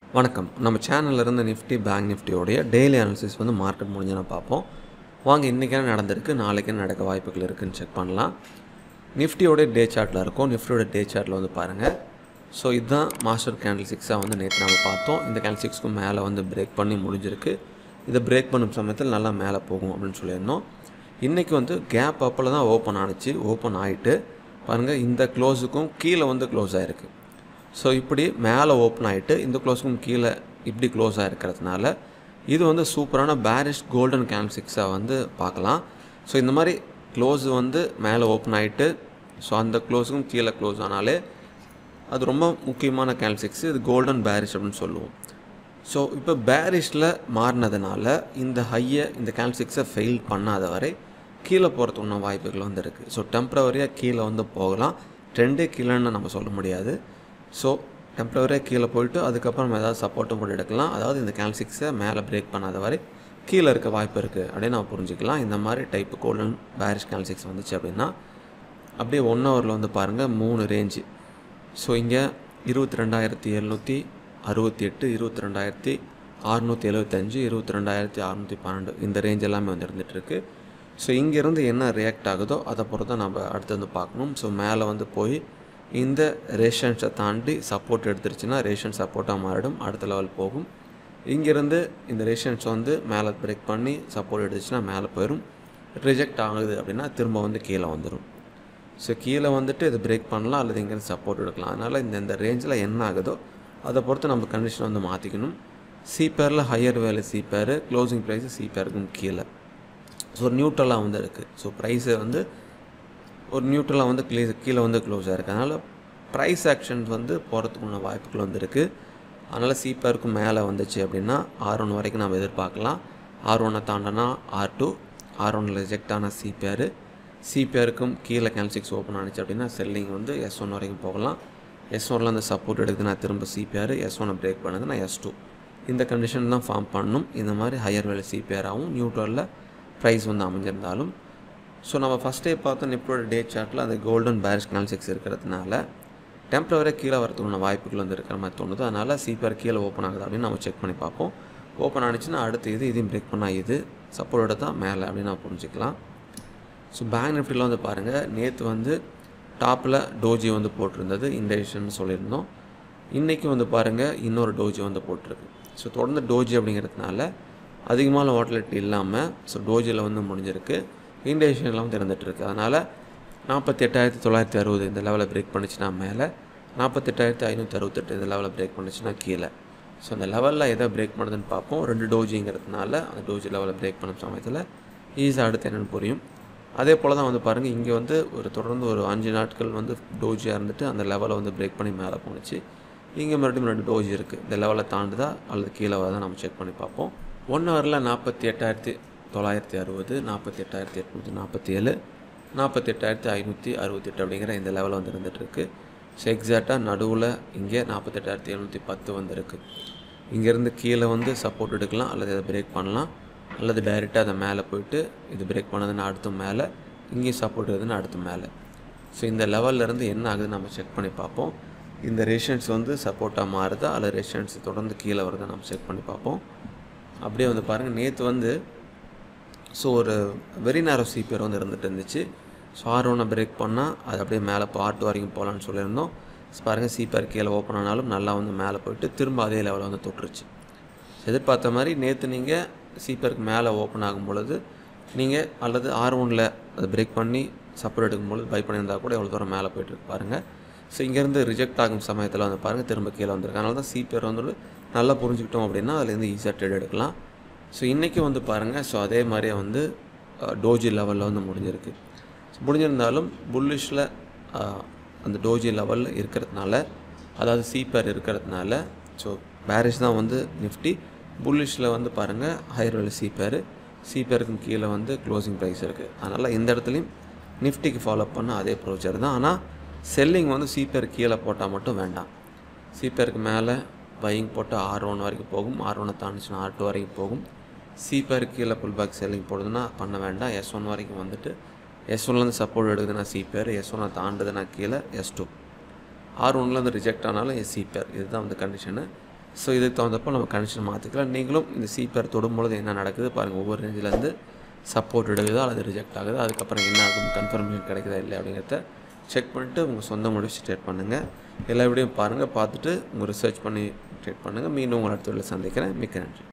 வணக்கம் நம்ம சேனல்ல இருந்து நிஃப்டி பேங்க் நிஃப்டியோடைய டெய்லி அனாலிசிஸ் வந்து மார்க்கெட் முடிஞ்சு நான் பார்ப்போம் வாங்க இன்றைக்கி என்ன நடந்திருக்கு நாளைக்கு என்ன நடக்க வாய்ப்புகள் இருக்குன்னு செக் பண்ணலாம் நிஃப்டியோடைய டே சார்ட்டில் இருக்கும் நிஃப்டியோட டே சார்ட்டில் வந்து பாருங்கள் ஸோ இதுதான் மாஸ்டர் கேண்டில் சிக்ஸாக வந்து நேற்று நம்ம பார்த்தோம் இந்த கேண்டில் சிக்ஸ்க்கு மேலே வந்து பிரேக் பண்ணி முடிஞ்சிருக்கு இதை பிரேக் பண்ணும் சமயத்தில் நல்லா மேலே போகும் அப்படின்னு சொல்லியிருந்தோம் இன்றைக்கி வந்து கேப் அப்பில் தான் ஓப்பன் ஆணுச்சு ஓப்பன் ஆகிட்டு பாருங்கள் இந்த க்ளோஸுக்கும் கீழே வந்து க்ளோஸ் ஆகிருக்கு ஸோ இப்படி மேலே ஓப்பன் ஆகிட்டு இந்த க்ளோஸுக்கும் கீழே இப்படி க்ளோஸ் ஆகிருக்கிறதுனால இது வந்து சூப்பரான பேரிஷ் கோல்டன் கேன் சிக்ஸாக வந்து பார்க்கலாம் ஸோ இந்த மாதிரி க்ளோஸ் வந்து மேலே ஓப்பன் ஆகிட்டு ஸோ அந்த க்ளோஸுக்கும் கீழே க்ளோஸ் ஆனாலே அது ரொம்ப முக்கியமான கேன் சிக்ஸ் இது கோல்டன் பேரிஷ் அப்படின்னு சொல்லுவோம் ஸோ இப்போ பேரிஷில் மாறினதுனால இந்த ஹையை இந்த கேன் சிக்ஸை ஃபெயில் பண்ணாத வரை கீழே போகிறதுக்கான வாய்ப்புகள் வந்து இருக்குது ஸோ டெம்ப்ரவரியாக கீழே வந்து போகலாம் ட்ரெண்டே கீழேன்னு நம்ம சொல்ல முடியாது ஸோ டெம்ப்ரவரியாக கீழே போயிட்டு அதுக்கப்புறம் நம்ம ஏதாவது சப்போர்ட்டும் கூட எடுக்கலாம் அதாவது இந்த கேன் சிக்ஸை மேலே பிரேக் பண்ணாத வரை கீழே இருக்க வாய்ப்பு இருக்குது அப்படின்னு நம்ம புரிஞ்சுக்கலாம் இந்த மாதிரி type golden bearish can six வந்துச்சு அப்படின்னா அப்படியே ஒன் ஹவரில் வந்து பாருங்கள் மூணு ரேஞ்சு ஸோ இங்கே இருபத்தி ரெண்டாயிரத்தி எழுநூற்றி அறுபத்தி எட்டு இருபத்தி ரெண்டாயிரத்தி அறுநூற்றி எழுபத்தஞ்சு இருபத்தி ரெண்டாயிரத்தி அறநூற்றி பன்னெண்டு இந்த ரேஞ்ச் எல்லாமே வந்து இருந்துகிட்ருக்கு ஸோ இங்கேருந்து என்ன ரியாக்ட் ஆகுதோ அதை பொறுத்து தான் நம்ம அடுத்து வந்து பார்க்கணும் ஸோ மேலே வந்து போய் இந்த ரேஷன்ஸை தாண்டி சப்போர்ட் எடுத்துருச்சுன்னா ரேஷன் சப்போர்ட்டாக மாறிடும் அடுத்த லெவல் போகும் இங்கேருந்து இந்த ரேஷன்ஸ் வந்து மேலே பிரேக் பண்ணி சப்போர்ட் எடுத்துச்சுன்னா மேலே போயிடும் ரிஜெக்ட் ஆகுது அப்படின்னா திரும்ப வந்து கீழே வந்துடும் ஸோ கீழே வந்துட்டு இது பிரேக் பண்ணலாம் அல்லது இங்கேருந்து சப்போர்ட் எடுக்கலாம் அதனால் இந்த இந்த ரேஞ்சில் என்ன ஆகுதோ அதை பொறுத்து நம்ம கண்டிஷன் வந்து மாற்றிக்கணும் சிபேரில் ஹையர் வேலை சிபேர் க்ளோசிங் ப்ரைஸு சிபேருக்கும் கீழே ஸோ ஒரு நியூட்ரலாக வந்து இருக்குது ஸோ ப்ரைஸை வந்து ஒரு நியூட்ரலாக வந்து க்ளீ கீழே வந்து க்ளோஸ் ஆகிருக்கு அதனால் ப்ரைஸ் ஆக்ஷன்ஸ் வந்து போகிறதுக்குள்ள வாய்ப்புகள் வந்து இருக்குது அதனால் சிபேருக்கு மேலே வந்துச்சு அப்படின்னா ஆர் ஒன் வரைக்கும் நம்ம எதிர்பார்க்கலாம் ஆர் ஒன்னை தாண்டனா ஆர் டூ ஆர் ஒன்னில் ரிஜெக்ட் ஆன சிபிஆர் சிபிஆருக்கும் கீழே கேன் சிக்ஸ் ஓப்பன் ஆனிச்சு அப்படின்னா செல்லிங் வந்து எஸ் ஒன் வரைக்கும் போகலாம் எஸ் ஒனில் அந்த சப்போர்ட் எடுக்குது நான் திரும்ப சிபிஆர் எஸ் ஒனை பிரேக் பண்ணுது நான் எஸ் டூ இந்த கண்டிஷன் தான் ஃபார்ம் பண்ணணும் இந்த மாதிரி ஹையர் வேலை சிபிஆராகவும் நியூட்ரலில் ப்ரைஸ் வந்து அமைஞ்சிருந்தாலும் ஸோ நம்ம ஃபஸ்ட்டே பார்த்தோம் நிப்டோட டே சார்ட்டில் அந்த கோல்டன் பேரிஷ் கேன் சிக்ஸ் இருக்கிறதுனால டெம்பரவரியாக கீழே வரதுக்கான வாய்ப்புகள் வந்து இருக்கிற மாதிரி தோணுது அதனால் சிபிஆர் கீழே ஓப்பன் ஆகுது அப்படின்னு நம்ம செக் பண்ணி பார்ப்போம் ஓப்பன் ஆனிச்சுன்னா அடுத்து இது இதையும் பிரேக் பண்ணால் இது சப்போர்ட் எடுத்தால் மேலே அப்படின்னு நம்ம புரிஞ்சுக்கலாம் ஸோ பேங்க் நிஃப்டியில் வந்து பாருங்கள் நேற்று வந்து டாப்பில் டோஜி வந்து போட்டிருந்தது இண்டேஷன் சொல்லியிருந்தோம் இன்றைக்கி வந்து பாருங்கள் இன்னொரு டோஜி வந்து போட்டிருக்கு ஸோ தொடர்ந்து டோஜி அப்படிங்கிறதுனால அதிகமான வாட்டலிட்டி இல்லாமல் ஸோ டோஜியில் வந்து முடிஞ்சிருக்கு இண்டேஷனில் வந்து இருந்துகிட்ருக்கு அதனால் நாற்பத்தி எட்டாயிரத்தி தொள்ளாயிரத்தி அறுபது இந்த லெவலில் பிரேக் பண்ணிச்சுன்னா மேலே நாற்பத்தெட்டாயிரத்தி ஐநூற்றி அறுபத்தெட்டு இந்த லெவலில் பிரேக் பண்ணிச்சுன்னா கீழே ஸோ அந்த லெவலில் எதை பிரேக் பண்ணுதுன்னு பார்ப்போம் ரெண்டு டோஜிங்கிறதுனால அந்த டோஜி லெவலில் பிரேக் பண்ணும் சமயத்தில் ஈஸியாக அடுத்து என்னென்னு புரியும் அதே போல் தான் வந்து பாருங்கள் இங்கே வந்து ஒரு தொடர்ந்து ஒரு அஞ்சு நாட்கள் வந்து டோஜியாக இருந்துட்டு அந்த லெவலை வந்து பிரேக் பண்ணி மேலே போணுச்சு இங்கே மறுபடியும் ரெண்டு டோஜி இருக்குது இந்த லெவலை தாண்டுதா அல்லது கீழே வரதா நம்ம செக் பண்ணி பார்ப்போம் ஒன் ஹவரில் நாற்பத்தி எட்டாயிரத்தி தொள்ளாயிரத்தி அறுபது நாற்பத்தி எட்டாயிரத்தி எட்நூற்றி நாற்பத்தி ஏழு நாற்பத்தி எட்டாயிரத்தி ஐநூற்றி அறுபத்தெட்டு அப்படிங்கிற இந்த லெவலில் வந்து இருந்துகிட்ருக்கு ஸோ எக்ஸாக்டாக நடுவில் இங்கே நாற்பத்தெட்டாயிரத்தி எழுநூற்றி பத்து வந்துருக்கு இங்கேருந்து கீழே வந்து சப்போர்ட் எடுக்கலாம் அல்லது இதை பிரேக் பண்ணலாம் அல்லது டைரெக்டாக அதை மேலே போயிட்டு இது பிரேக் பண்ணதுன்னு அடுத்து மேலே இங்கேயும் சப்போர்ட் இருக்குதுன்னு அடுத்து மேலே ஸோ இந்த லெவல்லேருந்து என்ன ஆகுதுன்னு நம்ம செக் பண்ணி பார்ப்போம் இந்த ரேஷன்ஸ் வந்து சப்போர்ட்டாக மாறுதா அல்லது ரேஷன்ஸ் தொடர்ந்து கீழே வருதா நம்ம செக் பண்ணி பார்ப்போம் அப்படியே வந்து பாருங்கள் நேற்று வந்து ஸோ ஒரு வெரி நேரோ சிபிஆர் வந்து இருந்துகிட்டு இருந்துச்சு ஸோ ஆர் ஒன்னை பிரேக் பண்ணால் அது அப்படியே மேலே பார்ட் வரைக்கும் போகலான்னு சொல்லியிருந்தோம் பாருங்கள் சிபிஆர் கீழே ஓப்பன் ஆனாலும் நல்லா வந்து மேலே போயிட்டு திரும்ப அதே லெவலில் வந்து தொட்டுருச்சு எதிர்பார்த்த மாதிரி நேற்று நீங்கள் சிபிஆருக்கு மேலே ஓப்பன் ஆகும் பொழுது நீங்கள் அல்லது ஆர் ஒனில் அதை பிரேக் பண்ணி சப்போர்ட் எடுக்கும்பொழுது பை பண்ணியிருந்தால் கூட எவ்வளோ தூரம் மேலே போயிட்டுருக்கு பாருங்கள் ஸோ இங்கேருந்து ரிஜெக்ட் ஆகும் சமயத்தில் வந்து பாருங்கள் திரும்ப கீழே வந்திருக்கு அதனால தான் சிபிஆர் வந்து நல்லா புரிஞ்சுக்கிட்டோம் அப்படின்னா அதுலேருந்து ஈஸியாக ட்ரேட் எடுக்கலாம் ஸோ இன்றைக்கி வந்து பாருங்கள் ஸோ அதே மாதிரியே வந்து டோஜி லெவலில் வந்து முடிஞ்சிருக்கு ஸோ முடிஞ்சிருந்தாலும் புல்லிஷில் அந்த டோஜி லெவலில் இருக்கிறதுனால அதாவது சிபேர் இருக்கிறதுனால ஸோ பேரிஷ் தான் வந்து நிஃப்டி புல்லிஷில் வந்து பாருங்கள் ஹையர் வேலை சிபேர் சிபேருக்கும் கீழே வந்து க்ளோசிங் ப்ரைஸ் இருக்குது அதனால் இந்த இடத்துலையும் நிஃப்டிக்கு ஃபாலோ பண்ண அதே ப்ரொசீஜர் தான் ஆனால் செல்லிங் வந்து சிபேர் கீழே போட்டால் மட்டும் வேண்டாம் சிபேருக்கு மேலே பையிங் போட்டு ஆர் ஒன் வரைக்கும் போகும் ஆர் ஒன்னை தாண்டிச்சுன்னா ஆர் டூ வரைக்கும் போகும் சிபேர் கீழே புல் பேக் செல்லிங் போடுதுன்னா பண்ண வேண்டாம் எஸ் ஒன் வரைக்கும் வந்துட்டு எஸ் ஒன்லேருந்து சப்போர்ட் எடுக்குதுன்னா சிபேர் எஸ் ஒன்னை தாண்டுதுன்னா கீழே எஸ் டூ ஆர் ஒன்லேருந்து ரிஜெக்ட் ஆனாலும் எஸ் சிபேர் இதுதான் வந்து கண்டிஷனு ஸோ இதுக்கு தகுந்தப்போ நம்ம கண்டிஷன் மாற்றிக்கலாம் நீங்களும் இந்த சிபிஆர் தொடும்பொழுது என்ன நடக்குது பாருங்கள் ஒவ்வொரு ரேஞ்சிலேருந்து சப்போர்ட் எடுக்குதோ அல்லது ரிஜெக்ட் ஆகுது அதுக்கப்புறம் என்ன ஆகும் கன்ஃபர்மேஷன் கிடைக்குதா இல்லை அப்படிங்கிறத செக் பண்ணிட்டு உங்கள் சொந்த முடிவு ட்ரேட் பண்ணுங்கள் எல்லா வீடியும் பாருங்கள் பார்த்துட்டு உங்கள் ரிசர்ச் பண்ணி ட்ரேட் பண்ணுங்கள் மீண்டும் உங்கள் அடுத்த வீடியோவில் சந்திக்கிறேன் மிக்க நன்றி